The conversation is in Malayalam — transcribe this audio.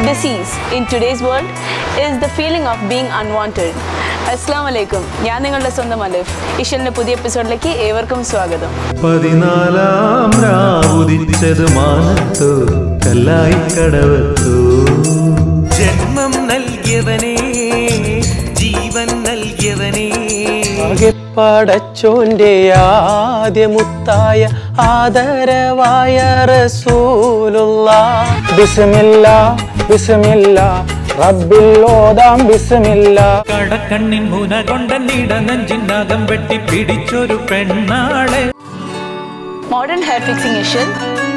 disease in today's world is the feeling of being unwanted. അസ്സാം വലൈക്കും ഞാൻ നിങ്ങളുടെ സ്വന്തം അലിഫ് ഇഷലിൻ്റെ പുതിയ എപ്പിസോഡിലേക്ക് ഏവർക്കും സ്വാഗതം പതിനാലാം രാവുദിച്ചത് മാനത്തോ കല്ലായി കടവത്തോ ജന്മം നൽകിയവനേ ജീവൻ നൽകിയവനേ പടച്ചോന്റെ ആദ്യമുത്തായ ആദരവായ റസൂലുള്ള ബിസ്മില്ല ബിസ്മില്ല റബ്ബിൽ ഓതാം ബിസ്മില്ല കടക്കണ്ണിൻ മുന കൊണ്ട നീട നെഞ്ചിനകം വെട്ടി പിടിച്ചൊരു പെണ്ണാളെ മോഡേൺ ഹെയർ ഫിക്സിംഗ് ഇഷൽ